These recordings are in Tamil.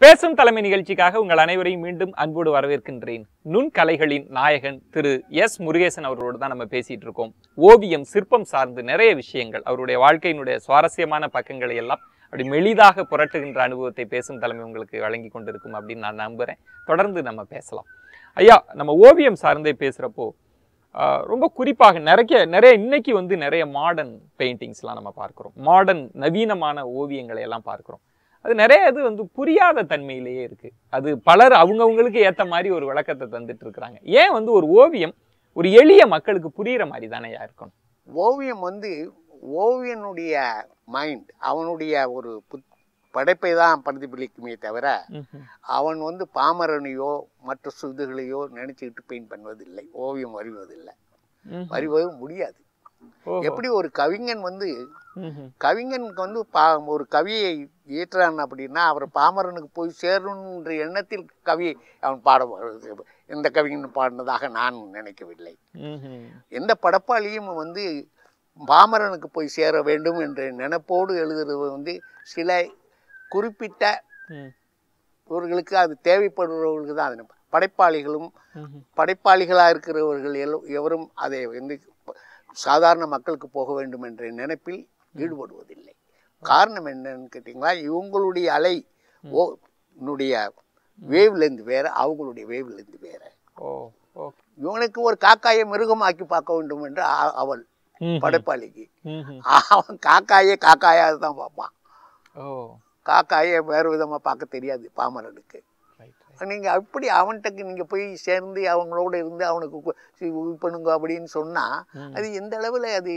பேசும் தலைமை நிகழ்ச்சிக்காக உங்கள் அனைவரையும் மீண்டும் அன்போடு வரவேற்கின்றேன் நுண்கலைகளின் நாயகன் திரு எஸ் முருகேசன் அவர்களோடு தான் நம்ம பேசிட்டு இருக்கோம் ஓவியம் சிற்பம் சார்ந்து நிறைய விஷயங்கள் அவருடைய வாழ்க்கையினுடைய சுவாரஸ்யமான பக்கங்களை எல்லாம் அப்படி மெளிதாக புரட்டுகின்ற அனுபவத்தை பேசும் தலைமை உங்களுக்கு வழங்கி கொண்டிருக்கும் அப்படின்னு நான் நம்புறேன் தொடர்ந்து நம்ம பேசலாம் ஐயா நம்ம ஓவியம் சார்ந்தே பேசுறப்போ ஆஹ், ரொம்ப குறிப்பாக நிறைய நிறைய இன்னைக்கு வந்து நிறைய மாடர்ன் பெயிண்டிங்ஸ்லாம் நம்ம பார்க்கிறோம் மாடர்ன் நவீனமான ஓவியங்களை எல்லாம் பார்க்கிறோம் அது நிறைய இது வந்து புரியாத தன்மையிலேயே இருக்கு அது பலர் அவங்கவங்களுக்கு ஏத்த மாதிரி ஒரு விளக்கத்தை தந்துட்டு இருக்கிறாங்க ஏன் வந்து ஒரு ஓவியம் ஒரு எளிய மக்களுக்கு புரியுற மாதிரி தானே இருக்கணும் ஓவியம் வந்து ஓவியனுடைய மைண்ட் அவனுடைய ஒரு புத் படைப்பை தான் பிரதிபலிக்குமே தவிர அவன் வந்து பாமரனையோ மற்ற சுதுகளையோ நினைச்சுக்கிட்டு பெயிண்ட் பண்ணுவதில்லை ஓவியம் வரைவதில்லை வரைவது முடியாது ஓஹோ. எப்படி ஒரு கவிஞன் வந்து ம்ஹும். கவிஞனுக்கு வந்து பா ஒரு கவியை இயற்றுறான் அப்படின்னா அவர் பாமரனுக்கு போய் சேரணுன்ற எண்ணத்தில் கவியை அவன் பாட எந்த கவிஞன் பாடினதாக நான் நினைக்கவில்லை ம்ஹும். எந்த படைப்பாளியும் வந்து பாமரனுக்கு போய் சேர வேண்டும் என்ற நினைப்போடு எழுதுறது வந்து சில குறிப்பிட்ட ம். இவர்களுக்கு அது தேவைப்படுறவர்களுக்கு தான் அது படைப்பாளிகளும் ம்ஹும். படைப்பாளிகளாக இருக்கிறவர்கள் எல்லோ எவரும் அதை வந்து சாதாரண மக்களுக்கு போக வேண்டும் என்ற நினைப்பில் ஈடுபடுவதில்லை காரணம் என்னன்னு கேட்டிங்களா இவங்களுடைய அலை ஓ னுடைய வேவ்லேருந்து வேற அவங்களுடைய வேவ்லேருந்து வேற ஓ ஓ இவனுக்கு ஒரு காக்காயை மிருகமாக்கி பார்க்க வேண்டும் என்று ஆ- அவள் ம்ஹும். படைப்பாளிக்கு ம்ஹும். அவன் காக்காயே காக்காயாக தான் பார்ப்பான் ஓ காக்காயை வேறு விதமாக பார்க்க தெரியாது பாமரனுக்கு ரைட் ரைட் நீங்கள் அப்படி அவன்கிட்ட நீங்கள் போய் சேர்ந்து அவங்களோட இருந்து அவனுக்கு கு- சி- இது பண்ணுங்க அப்படின்னு சொன்னால் ம். அது எந்த அளவில் அது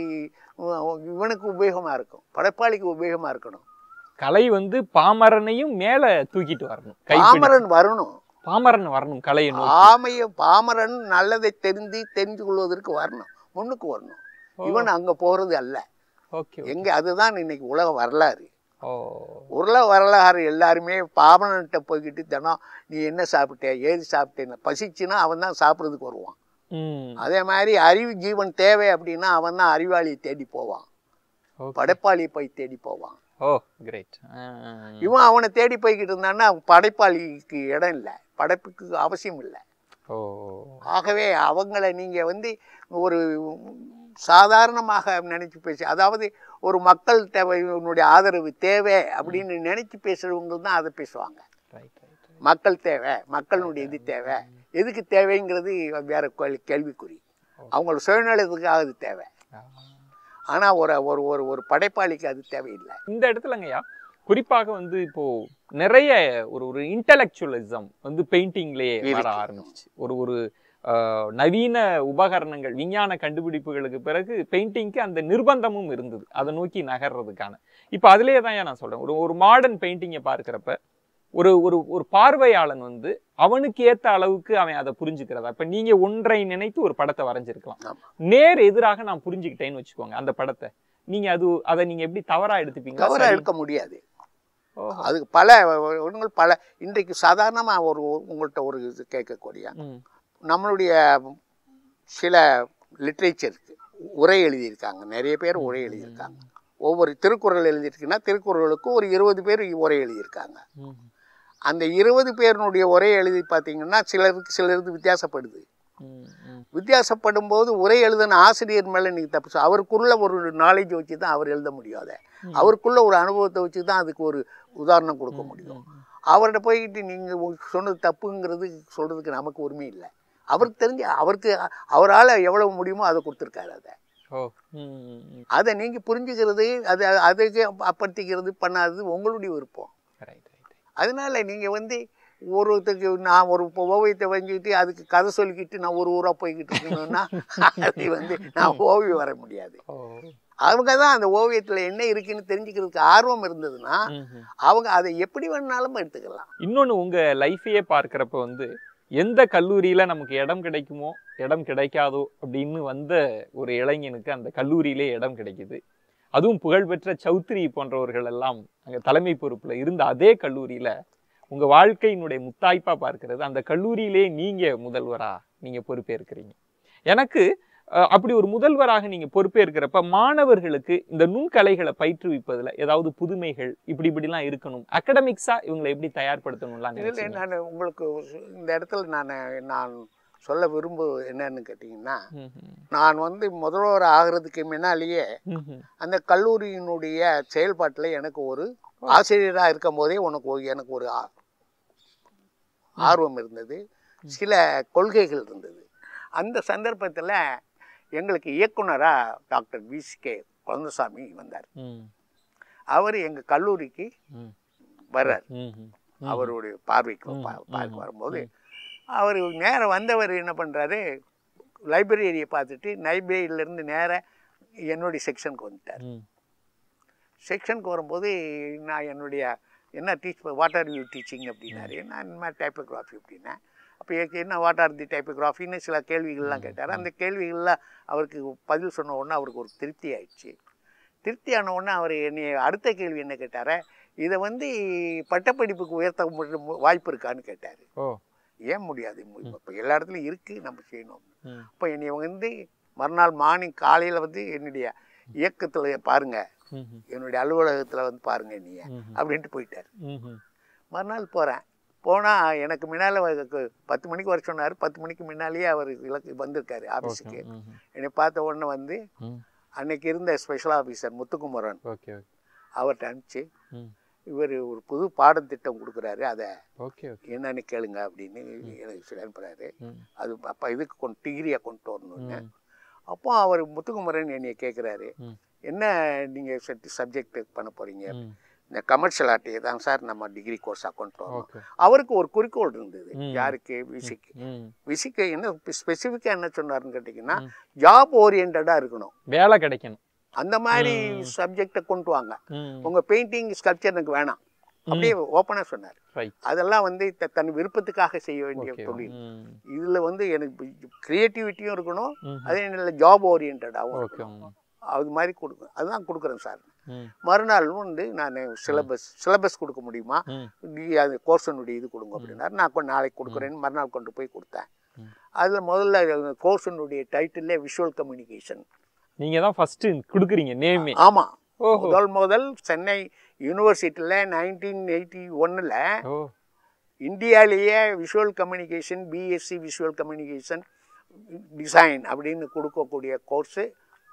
உ- இவனுக்கு உபயோகமாக இருக்கும் படைப்பாளிக்கு உபயோகமாக இருக்கணும் கலை வந்து பாமரனையும் மேல தூக்கிட்டு வரணும் கைப்பிடி பாமரன் வரணும் பாமரன் வரணும் கலையை நோக்கி ஆமைய பாமரன் நல்லதை தெரிந்து தெரிந்து கொள்வதற்கு வரணும் முன்னுக்கு வரணும் இவன் அங்கே போகிறது அல்ல ஓகே எங்கே அதுதான் இன்னைக்கு உலக வரலாறு ஓ உருள வரலாறு எல்லாருமே பாவனன்ட்ட போய்கிட்டு தினம் நீ என்ன சாப்பிட்ட ஏது சாப்பிட்டேன்னு பசிச்சுன்னா அவன் தான் சாப்பிட்றதுக்கு வருவான் ம் அதே மாதிரி அறிவு ஜீவன் தேவை அப்படின்னா அவன் தான் அறிவாளியை தேடி போவான் ஓகே படைப்பாளியை போய் தேடி போவான் ஓ கிரேட் இவன் அவனை தேடி போய்கிட்டு இருந்தான்னா படைப்பாளிக்கு இடம் இல்லை படைப்புக்கு அவசியம் இல்லை ஓ ஆகவே அவங்கள நீங்கள் வந்து ஒரு சாதாரணமாக நினைச்சு பேசி அதாவது ஒரு மக்கள் தேவையினுடைய ஆதரவு தேவை அப்படின்னு நினைச்சு பேசுறவங்க தான் அதை பேசுவாங்க ரைட் ரைட் மக்கள் தேவை மக்களுடைய இது தேவை எதுக்கு தேவைங்கிறது வேற கேள்வி- கேள்விக்குறி அவங்களோட சுயநலத்துக்காக அது தேவை ஆனால் ஒரு ஒரு ஒரு ஒரு படைப்பாளிக்கு அது தேவையில்லை இந்த இடத்துலங்கய்யா குறிப்பாக வந்து இப்போ நிறைய ஒரு ஒரு இன்டலெக்சுவலிசம் வந்து பெயிண்டிங்லயே வர இருக்கு. ஆரம்பிச்சு ஒரு ஒரு ஆஹ், நவீன உபகரணங்கள் விஞ்ஞான கண்டுபிடிப்புகளுக்கு பிறகு பெயிண்டிங்க்கு அந்த நிர்பந்தமும் இருந்தது அதை நோக்கி நகர்றதுக்கான இப்போ அதுலயே தான் நான் சொல்றேன் ஒரு ஒரு மாடர்ன் பெயிண்டிங்கை பார்க்கிறப்ப ஒரு ஒரு ஒரு பார்வையாளன் வந்து அவனுக்கு ஏத்த அளவுக்கு அவன் அதை புரிஞ்சுக்கிறதா இப்ப நீங்க ஒன்றை நினைத்து ஒரு படத்தை வரைஞ்சிருக்கலாம் ஆமா. நேர் எதிராக நான் புரிஞ்சுக்கிட்டேன்னு வச்சுக்கோங்க அந்த படத்தை நீங்க அது அதை நீங்க எப்படி தவறா எடுத்துப்பீங்க தவறாக எடுக்க முடியாது ஓஹோ. அதுக்கு பல ஒண்ணுங்கள் பல இன்றைக்கு சாதாரணமாக ஒரு உங்கள்கிட்ட ஒரு இது கேட்கக்கூடிய ம். நம்மளுடைய சில லிட்ரேச்சருக்கு உரை எழுதியிருக்காங்க நிறைய பேர் உரை எழுதியிருக்காங்க ஒவ்வொரு திருக்குறள் எழுதியிருக்குன்னா திருக்குறளுக்கு ஒரு இருபது பேர் உரை எழுதியிருக்காங்க ம். அந்த இருபது பேருனுடைய உரை எழுதி பார்த்தீங்கன்னா சிலருக்கு சிலருக்கு வித்தியாசப்படுது ம். ம். வித்தியாசப்படும் போது உரை எழுதின ஆசிரியர் மேலே நீங்கள் தப்பு சொல்~ அவருக்குள்ள ஒரு நாலேஜ் வச்சு தான் அவர் எழுத முடியும் அதை அவருக்குள்ள ஒரு அனுபவத்தை வச்சு தான் அதுக்கு ஒரு உதாரணம் கொடுக்க முடியும் அவர்கிட்ட போய்கிட்டு நீங்கள் சொன்னது தப்புங்கிறது சொல்கிறதுக்கு நமக்கு உரிமை இல்லை அவருக்கு தெரிஞ்சு அவருக்கு அவரால் எவ்வளவு முடியுமோ அதை கொடுத்துருக்காரு அதை ஓ ம். ம். அதை நீங்கள் புரிஞ்சுக்கிறது அது அதுக்கு அப்படுத்திக்கிறது பண்ணாதது உங்களுடைய விருப்பம் ரைட் ரைட் அதனால நீங்கள் வந்து ஒருத்தருக்கு நான் ஒரு இப்போ ஓவியத்தை வரைஞ்சிக்கிட்டு அதுக்கு கதை சொல்லிக்கிட்டு நான் ஒரு ஊராக போய்கிட்டு இருக்கணும்னா அது வந்து நான் ஓவியம் வர முடியாது ஓ அவங்க தான் அந்த ஓவியத்தில் என்ன இருக்குன்னு தெரிஞ்சுக்கிறதுக்கு ஆர்வம் இருந்ததுன்னா ம். ம். அவங்க அதை எப்படி வேணாலும் எடுத்துக்கலாம் இன்னொன்னு உங்க லைஃபையே பார்க்கறப்ப வந்து எந்த கல்லூரியில நமக்கு இடம் கிடைக்குமோ இடம் கிடைக்காதோ அப்படின்னு வந்த ஒரு இளைஞனுக்கு அந்த கல்லூரியிலே இடம் கிடைக்குது அதுவும் புகழ்பெற்ற சௌத்ரி போன்றவர்கள் எல்லாம் அங்க தலைமை பொறுப்புல இருந்த அதே கல்லூரியில உங்க வாழ்க்கையினுடைய முத்தாய்ப்பா பார்க்கிறது அந்த கல்லூரியிலே நீங்க முதல்வரா நீங்க பொறுப்பேற்கிறீங்க எனக்கு அஹ், அப்படி ஒரு முதல்வராக நீங்க பொறுப்பேற்கிறப்ப மாணவர்களுக்கு இந்த நுண்கலைகளை பயிற்றுவிப்பதுல ஏதாவது புதுமைகள் இப்படி இப்படிலாம் இருக்கணும் அகடமிக்ஸா இவங்களை எப்படி தயார்படுத்தணும்லாம் இதில் நினைச்சீங்க? நான் உங்களுக்கு இந்த இடத்துல நான் நான் சொல்ல விரும்புவது என்னன்னு கேட்டிங்கன்னா ம்ஹும். நான் வந்து முதல்வர் ஆகிறதுக்கு முன்னாலேயே ம்ஹும். அந்த கல்லூரியினுடைய செயல்பாட்டில் எனக்கு ஒரு ஆசிரியராக இருக்கும் போதே உனக்கு ஒரு எனக்கு ஒரு ஆ- ஆர்வம் இருந்தது சில கொள்கைகள் இருந்தது அந்த சந்தர்ப்பத்தில் எங்களுக்கு இயக்குனராக டாக்டர் விசிகே குழந்தசாமி வந்தார் ம். அவர் எங்கள் கல்லூரிக்கு ம். வர்றார் ம்ஹும். அவருடைய பார்வைக்கு ம், பா- பார்க்க ம், வரும்போது அவர் நேரம் வந்தவர் என்ன பண்ணுறாரு லைப்ரரியை பார்த்துட்டு லைப்ரரியிலேருந்து நேராக என்னுடைய செக்ஷனுக்கு வந்துட்டார் ம். செக்ஷனுக்கு வரும்போது நான் என்னுடைய என்ன teach what are you teaching அப்படின்னாரு நான் இந்த மாதிரி டைப்போகிராஃபி அப்படின்னேன் அப்போ என்ன வாட் ஆர் தி டைப்போகிராஃபின்னு சில கேள்விகள்லாம் கேட்டார் அந்த கேள்விகள்லாம் அவருக்கு பதில் சொன்ன உடனே அவருக்கு ஒரு திருப்தி ஆயிடுச்சு திருப்தி ஆன உடனே அவர் என்னை அடுத்த கேள்வி என்ன கேட்டார் இதை வந்து பட்டப்படிப்புக்கு உயர்த்த முடியும் வாய்ப்பு இருக்கான்னு கேட்டார் ஓ ஏன் முடியாது இப்போ எல்லா இடத்துலையும் இருக்குது நம்ம செய்யணும் ம். இப்போ என்னை வந்து மறுநாள் மார்னிங் காலையில் வந்து என்னுடைய இயக்கத்தில் பாருங்கள் ம்ஹும். என்னுடைய அலுவலகத்தில் வந்து பாருங்க நீ ம்ஹும். அப்படின்ட்டு போயிட்டார் ம்ஹும். மறுநாள் போகிறேன் போனால் எனக்கு முன்னால் பத்து மணிக்கு வர சொன்னார் பத்து மணிக்கு முன்னாலேயே அவர் இலக்கு வந்திருக்காரு ஆஃபீஸுக்கு ம்ஹும். என்னை பார்த்த உடனே வந்து ம். அன்னைக்கு இருந்த special officer Muthukumaran okay okay அவர்கிட்ட அனுப்பிச்சு ம். இவர் ஒரு புது பாடத்திட்டம் கொடுக்குறாரு அதை ஓகே ஓகே என்னன்னு கேளுங்க அப்படின்னு எனக்கு சொல்லி அனுப்புறாரு ம். அது அப்போ இதுக்கு கொண்டு டிகிரியாக கொண்டு வரணும்னு ம். அப்போ அவர் முத்துக்குமரன் என்னைய கேட்குறாரு ம். என்ன நீங்கள் சப்ஜெக்ட் பண்ண போகிறீங்க ம். இந்த கமர்ஷியல் ஆர்ட்டே தான் சார் நம்ம டிகிரி கோர்ஸாக கொண்டு வரணும் ஓகே அவருக்கு ஒரு குறிக்கோள் இருந்தது ம். யாருக்கு விசிக்கு ம். விசிக்கு என்ன ஸ்பெசிஃபிக்காக என்ன சொன்னாருன்னு கேட்டிங்கன்னா ம். ஜாப் ஓரியன்டாக இருக்கணும் வேலை கிடைக்கணும் அந்த மாதிரி ம். சப்ஜெக்டை கொண்டு வாங்க ம். உங்கள் பெயிண்டிங் ஸ்கல்ப்சர் எனக்கு வேணாம் அப்படியே ஓப்பனாக சொன்னார் ரைட் அதெல்லாம் வந்து த- தன் விருப்பத்துக்காக செய்ய வேண்டிய ஓகே தொழில் ம். இதில் வந்து எனக்கு கிரியேட்டிவிட்டியும் இருக்கணும் ம்ஹும். அதே நேரத்தில் ஜாப் ஓரியன்டாகவும் ஓகே இருக்கணும் அது மாதிரி கொடுக்க அதுதான் கொடுக்குறேன் சார் ம். மறுநாள் வந்து நான் சிலபஸ் சிலபஸ் கொடுக்க முடியுமா ம். நீ அது கோர்ஸனுடைய இது கொடுங்க அப்படின்னாரு நான் கொண்டு நாளைக்கு கொடுக்குறேன்னு மறுநாள் கொண்டு போய் கொடுத்தேன் ம். அதில் முதல்ல கோர்ஸனுடைய டைட்டிலே விஷுவல் கம்யூனிகேஷன் நீங்க தான் ஃபர்ஸ்ட் குடுக்குறீங்க நேமே ஆமாம் ஓஹோ முதல் முதல் சென்னை யூனிவர்சிட்டியில் நைன்டீன் எயிட்டி ஒன்னில் ஓ இந்தியாவிலேயே visual communication BSc visual communication design அப்படின்னு கொடுக்கக்கூடிய கோர்ஸு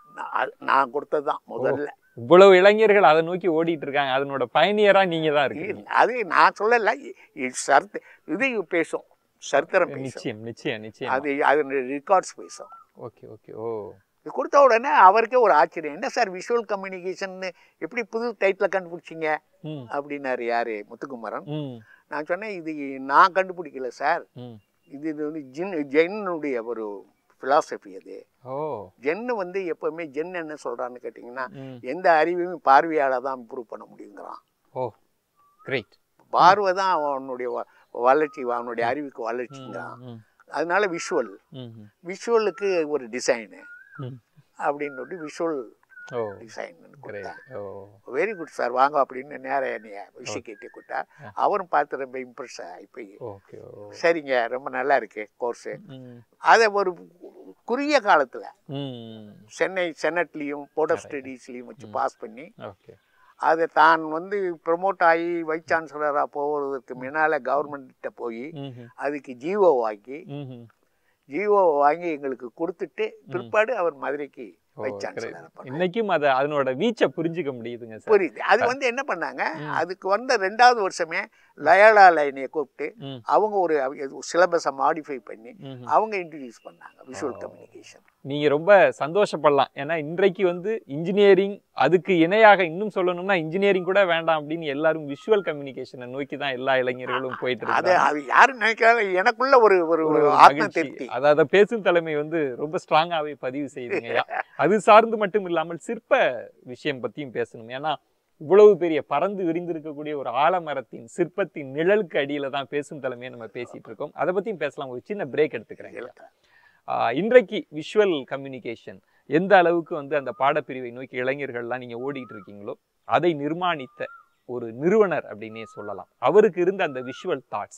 நான் கொடுத்தது தான் முதல்ல இவ்வளவு இளைஞர்கள் அதை நோக்கி ஓடிட்டு இருக்காங்க அதனோட பயணியரா நீங்க தான் இருக்கீங்க அது நான் சொல்லலை இது சரித்த இது பேசும் சரித்திரம் பேசும் நிச்சயம் நிச்சயம் நிச்சயம் அது அது ரெக்கார்ட்ஸ் பேசும் ஓகே ஓகே ஓ இது கொடுத்த உடனே அவருக்கே ஒரு ஆச்சரியம் என்ன சார் விஷுவல் கம்யூனிகேஷன் எப்படி புது டைட்டில் கண்டுபிடிச்சிங்க ம் அப்படின்னாரு யாரு முத்துக்குமரன் ம் நான் சொன்னேன் இது நான் கண்டுபிடிக்கல சார் ம் இது இது வந்து ஜின் ஜென்னுடைய ஒரு philosophy அது ஓ ஜென்னு வந்து எப்பவுமே ஜென் என்ன சொல்றான்னு கேட்டிங்கன்னா ம் எந்த அறிவையும் பார்வையால தான் இம்ப்ரூவ் பண்ண முடியுங்கிறான் ஓ கிரேட் பார்வை தான் அவனுடைய வ- வளர்ச்சி அவனுடைய அறிவுக்கு வளர்ச்சிங்கிறான் ம் அதனால விஷுவல் ம் ம் விஷுவலுக்கு ஒரு டிசைனு ம் அப்படின்னு சொல்லி விஷுவல் ஓ டிசைன் கிரேட் ஓ வெரி குட் சார் வாங்க அப்படின்னு நேரம் என்னைய விஷயம் கேட்டு கூட்டா அவரும் பார்த்து ரொம்ப இம்ப்ரெஸ் ஆகி போய் ஓகே ஓ சரிங்க ரொம்ப நல்லா இருக்கு கோர்ஸு ம் அதை ஒரு குறுகிய காலத்தில் ம் சென்னை செனட்லேயும் போர்ட் ஆஃப் Correct. ஸ்டடீஸ்லேயும் வச்சு பாஸ் பண்ணி ஓகே அதை தான் வந்து ப்ரொமோட் ஆகி வைஸ் சான்சலராக போகிறதுக்கு முன்னால் கவர்மெண்ட்ட போய் ம் அதுக்கு ஜிஓ வாங்கி ம் ஜிஓ வாங்கி எங்களுக்கு கொடுத்துட்டு பிற்பாடு அவர் மதுரைக்கு ஓ, வைஸ் great. சான்சலர் பண்ணார் இன்னைக்கும் அத அதனோட வீச்சை புரிஞ்சுக்க முடியுதுங்க சார் புரியுது அது வந்து என்ன பண்ணாங்க ம். அதுக்கு வந்த ரெண்டாவது வருஷமே லயாலா லைனையை கூப்பிட்டு ம் அவங்க ஒரு சிலபஸை மாடிஃபை பண்ணி ம் அவங்க இன்ட்ரடியூஸ் பண்ணாங்க விஷுவல் ஓ. கம்யூனிகேஷன் நீங்க ரொம்ப சந்தோஷப்படலாம் ஏன்னா இன்றைக்கு வந்து இன்ஜினியரிங் அதுக்கு இணையாக இன்னும் சொல்லணும்னா இன்ஜினியரிங் கூட வேண்டாம் அப்படின்னு எல்லாரும் விஷுவல் கம்யூனிகேஷனை நோக்கி தான் எல்லா இளைஞர்களும் போயிட்டு அது இருக்காங்க அது யாரும் நினைக்கிறாங்க எனக்குள்ள ஒரு ஒரு ஒரு ஒரு ஆத்ம மகிழ்ச்சி திருப்தி அதாவது பேசும் தலைமை வந்து ரொம்ப ஸ்ட்ராங்காவே பதிவு செய்யுதுங்க அது சார்ந்து மட்டும் இல்லாமல் சிற்ப விஷயம் பத்தியும் பேசணும் ஏன்னா இவ்வளவு பெரிய பறந்து விரிந்திருக்கக்கூடிய ஒரு ஆலமரத்தின் சிற்பத்தின் நிழலுக்கு அடியில தான் பேசும் தலைமையை நம்ம பேசிட்டு இருக்கோம் அதை பத்தியும் பேசலாம் ஒரு சின்ன பிரேக் எடுத்துக்கிறேன் ஆஹ் இன்றைக்கு விஷுவல் கம்யூனிகேஷன் எந்த அளவுக்கு வந்து அந்த பாடப்பிரிவை நோக்கி இளைஞர்கள்லாம் நீங்க ஓடிட்டு இருக்கீங்களோ அதை நிர்மாணித்த ஒரு நிறுவனர் அப்படின்னே சொல்லலாம் அவருக்கு இருந்த அந்த விஷுவல் தாட்ஸ்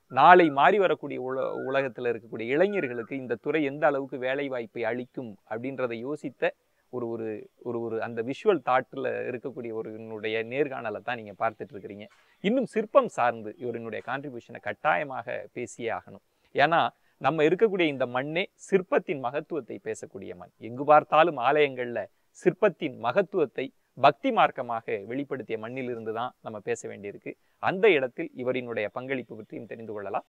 நாளை மாறி வரக்கூடிய உல உலகத்துல இருக்கக்கூடிய இளைஞர்களுக்கு இந்த துறை எந்த அளவுக்கு வேலை வாய்ப்பை அளிக்கும் அப்படின்றத யோசித்த ஒரு ஒரு ஒரு ஒரு அந்த விஷுவல் தாட்டில் இருக்கக்கூடிய ஒரு என்னுடைய நேர்காணலை தான் நீங்க பார்த்துட்டு இருக்கிறீங்க இன்னும் சிற்பம் சார்ந்து இவரினுடைய கான்ட்ரிபியூஷனை கட்டாயமாக பேசியே ஆகணும் ஏன்னா நம்ம இருக்கக்கூடிய இந்த மண்ணே சிற்பத்தின் மகத்துவத்தை பேசக்கூடிய மண் எங்கு பார்த்தாலும் ஆலயங்கள்ல சிற்பத்தின் மகத்துவத்தை பக்தி மார்க்கமாக வெளிப்படுத்திய மண்ணிலிருந்து தான் நம்ம பேச வேண்டியிருக்கு அந்த இடத்தில் இவரினுடைய பங்களிப்பு பற்றியும் தெரிந்து கொள்ளலாம்